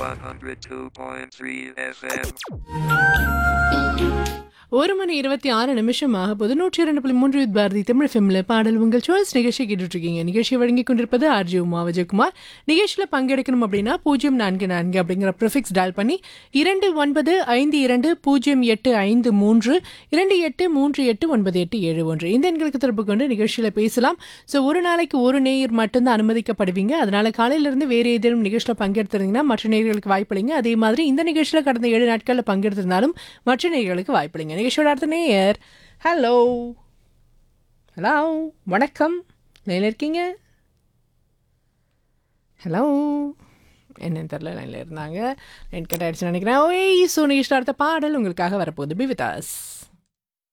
102.3 FM. ஒரு மணி இருபத்தி ஆறு நிமிஷம் ஆக போது நூற்றி இரண்டு புள்ளி மூன்று வித் பாரதி தமிழ் ஃபிலிமில் பாடல் உங்கள் சாய்ஸ் நிகழ்ச்சி கேட்டுட்டு இருக்கீங்க நிகழ்ச்சியை வழங்கி கொண்டிருப்பது ஆர்ஜி உமா விஜயகுமார் நிகழ்ச்சியில் பங்கெடுக்கணும் அப்படின்னா பூஜ்ஜியம் நான்கு நான்கு அப்படிங்கிற ப்ரிஃபிக்ஸ் டால் பண்ணி இரண்டு ஒன்பது ஐந்து இரண்டு பூஜ்ஜியம் எட்டு ஐந்து மூன்று இரண்டு எட்டு மூன்று எட்டு ஒன்பது எட்டு ஏழு ஒன்று இந்த எண்களுக்கு தொடர்பு கொண்டு நிகழ்ச்சியில் பேசலாம் ஸோ ஒரு நாளைக்கு ஒரு நேயர் மட்டும்தான் அனுமதிக்கப்படுவீங்க அதனால காலையிலிருந்து வேறு ஏதேனும் நிகழ்ச்சியில் பங்கெடுத்திருந்தீங்கன்னா மற்ற நேயர்களுக்கு வாய்ப்பளிங்க அதே மாதிரி இந்த நிகழ்ச்சியில் கடந்த ஏழு நாட்களில் பங்கெடுத்திருந்தாலும் மற்ற நேயர்களுக்கு வாய்ப்பளிங்க நிகழ்ச்சியோட அடுத்த நேயர் ஹலோ ஹலோ வணக்கம் லைனில் இருக்கீங்க ஹலோ என்னன்னு தெரில லைனில் இருந்தாங்க லைன் கட் ஆயிடுச்சுன்னு நினைக்கிறேன் ஓய் ஸோ நிகழ்ச்சியில் அடுத்த பாடல் உங்களுக்காக வரப்போகுது பி வித் அஸ்